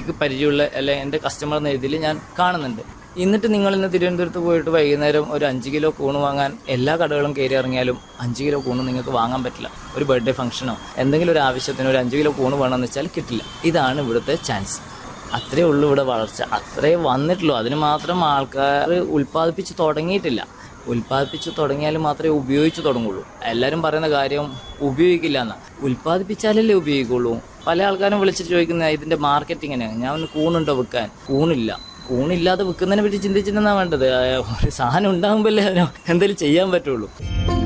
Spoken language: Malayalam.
എനിക്ക് പരിചയമുള്ള അല്ലെ എൻ്റെ കസ്റ്റമർ എന്ന രീതിയിൽ ഞാൻ കാണുന്നുണ്ട് എന്നിട്ട് നിങ്ങൾ ഇന്ന് തിരുവനന്തപുരത്ത് പോയിട്ട് വൈകുന്നേരം ഒരു അഞ്ച് കിലോ കൂണ് വാങ്ങാൻ എല്ലാ കടകളും കയറി ഇറങ്ങിയാലും അഞ്ച് കിലോ കൂണ് നിങ്ങൾക്ക് വാങ്ങാൻ പറ്റില്ല ഒരു ബർത്ത്ഡേ ഫംഗ്ഷനോ എന്തെങ്കിലും ഒരു ആവശ്യത്തിന് ഒരു അഞ്ച് കിലോ കൂണ് വേണമെന്ന് വെച്ചാൽ കിട്ടില്ല ഇതാണ് ഇവിടുത്തെ ചാൻസ് അത്രേ ഉള്ളൂ ഇവിടെ വളർച്ച അത്രേ വന്നിട്ടുള്ളൂ അതിന് മാത്രം ആൾക്കാർ ഉൽപ്പാദിപ്പിച്ച് തുടങ്ങിയിട്ടില്ല ഉൽപ്പാദിപ്പിച്ച് തുടങ്ങിയാൽ മാത്രമേ ഉപയോഗിച്ച് തുടങ്ങുള്ളൂ എല്ലാവരും പറയുന്ന കാര്യം ഉപയോഗിക്കില്ല എന്നാ ഉൽപ്പാദിപ്പിച്ചാലല്ലേ ഉപയോഗിക്കുള്ളൂ പല ആൾക്കാരും വിളിച്ചിട്ട് ചോദിക്കുന്ന ഇതിന്റെ മാർക്കറ്റിംഗ് എങ്ങനെയാണ് ഞാൻ ഒന്ന് കൂണുണ്ടോ വിൽക്കാൻ കൂണില്ല കൂണില്ലാതെ വിൽക്കുന്നതിനെ പറ്റി ചിന്തിച്ചിട്ടെന്നാ വേണ്ടത് ആ, ഒരു സാധനം ഉണ്ടാകുമ്പോഴല്ലേ അതിന് എന്തെങ്കിലും ചെയ്യാൻ പറ്റുള്ളൂ